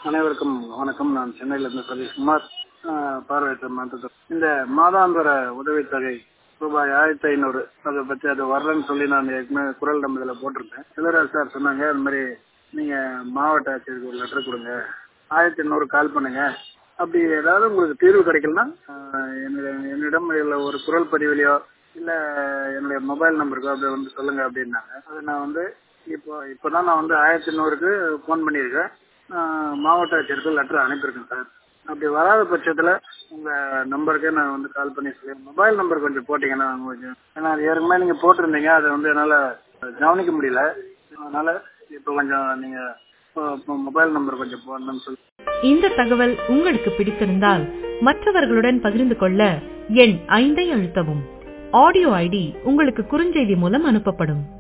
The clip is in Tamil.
அனைவருக்கும் வணக்கம் நான் சென்னையிலிருந்து சதீஷ்குமார் ஆஹ் பார்வையற்ற மாற்றத்தில் இந்த மாதாந்திர உதவித்தொகை ரூபாய் ஆயிரத்தி ஐநூறு அதை பத்தி அது வரலன்னு சொல்லி நான் ஏற்கனவே குரல் நம்பதுல போட்டிருந்தேன் சிலராஜ் சார் சொன்னாங்க அது மாதிரி நீங்க மாவட்ட ஆட்சியருக்கு ஒரு லெட்டர் கொடுங்க ஆயிரத்தி எண்ணூறு கால் பண்ணுங்க அப்படி ஏதாவது உங்களுக்கு தீர்வு கிடைக்கலன்னா ஆஹ் என்னிடம் என்னிடம் இல்ல ஒரு குரல் பதிவிலையோ இல்ல என்னுடைய மொபைல் நம்பருக்கோ அப்படி வந்து சொல்லுங்க அப்படின்னாங்க அது நான் வந்து இப்போ இப்போதான் நான் வந்து ஆயிரத்தி எண்ணூறுக்கு ஃபோன் பண்ணியிருக்கேன் ஆஹ் மாவட்ட ஆட்சியருக்கு லெட்டர் அனுப்பியிருக்கேன் சார் அப்படி வராத பட்சத்துல உங்க நம்பருக்கே நான் வந்து கால் பண்ணி சொல்லி மொபைல் நம்பர் கொஞ்சம் போட்டீங்கன்னா கொஞ்சம் ஏன்னா அது ஏற்கனவே நீங்க போட்டிருந்தீங்க அதை வந்து என்னால கவனிக்க முடியல அதனால இப்போ கொஞ்சம் நீங்க மொபைல் நம்பர் கொஞ்சம் போடணும்னு சொல்லி இந்த தகவல் உங்களுக்கு பிடித்திருந்தால் மற்றவர்களுடன் பகிர்ந்து கொள்ள எண் ஐந்தை அழுத்தவும் ஆடியோ ஐடி உங்களுக்கு குறுஞ்செய்தி மூலம் அனுப்பப்படும்